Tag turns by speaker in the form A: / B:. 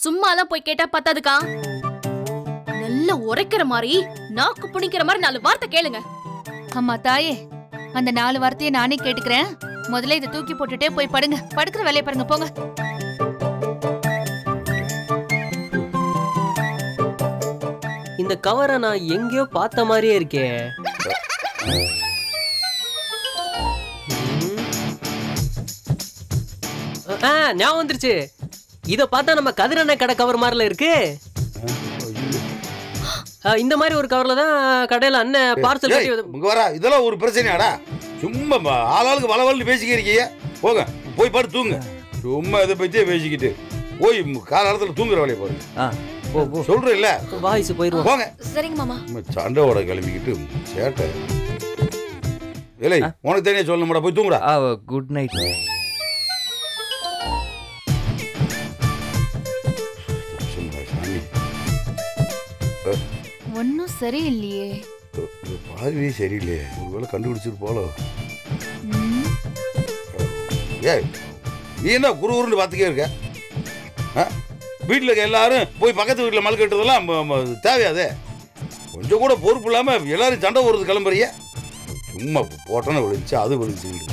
A: சும்மாலாம் போய் கேட்டா பத்தாதுக்கா நல்ல உரைக்கிற மாதிரி நாக்கு புணிக்கிற மாதிரி நாலு வார்த்தை கேளுங்க
B: அம்மா தாயே அந்த நாலு வார்த்தையை நானே கேட்டுக்கிறேன் முதல்ல இதை தூக்கி போட்டுட்டே போய் படுங்க படுக்கிற வேலையை பாருங்க போங்க
C: இந்த கவரை நான் எங்கேயோ பார்த்த மாதிரியே இருக்கே ம். ஆ ஞாபகம் வந்துருச்சு இத பார்த்தா நம்ம கதிரண்ண கடை கவர் மாதிரில இருக்கு ஆ, இந்த மாதிரி ஒரு கவர்ல தான் கடையில அண்ணன் பார்சல்
D: ஏய், இங்க வரா இதெல்லாம் ஒரு பிரச்சனையாடா சும்மா ம- ஆளாளுக்கு வளவல்னு பேசிக்கிறீங்க போங்க போய் பாட்டு தூங்க சும்மா இதை பத்தியே பேசிக்கிட்டு போய் காலத்துல தூங்குற வேலையை பாருங்க
C: ஆ போ போ
D: சொல்றேன் இல்ல
C: வாய்ஸ் போயிருவோம்
D: போங்க
A: சரிங்க மாமா
D: சும்மா சண்டையோட கிளம்பிக்கிட்டு சேட்டை இல்லை உனக்கு தனியா சொல்லணும்டா போய் தூங்குடா
E: குட் நைட்
D: சும்மா சாமி
B: ஒன்னும் சரியில்லையே
D: இந்த பார்வையே சரியில்லையே ஒருவேளை கண்டுபிடிச்சிட்டு போலோ
B: ம்,
D: ஏய் நீ என்ன குரு குருன்னு பார்த்துக்கே இருக்க ஆ வீட்டில் இருக்க எல்லாரும் போய் பக்கத்து வீட்டில் மல் கட்டுறதெல்லாம் ம- ம- தேவையாதே கொஞ்சம் கூட பொறுப்பு இல்லாமல் எல்லாரும் சண்டை போடுறது கிளம்புறிய சும்மா போட்டோன்னு விழுந்துச்சு அது விழுந்துச்சு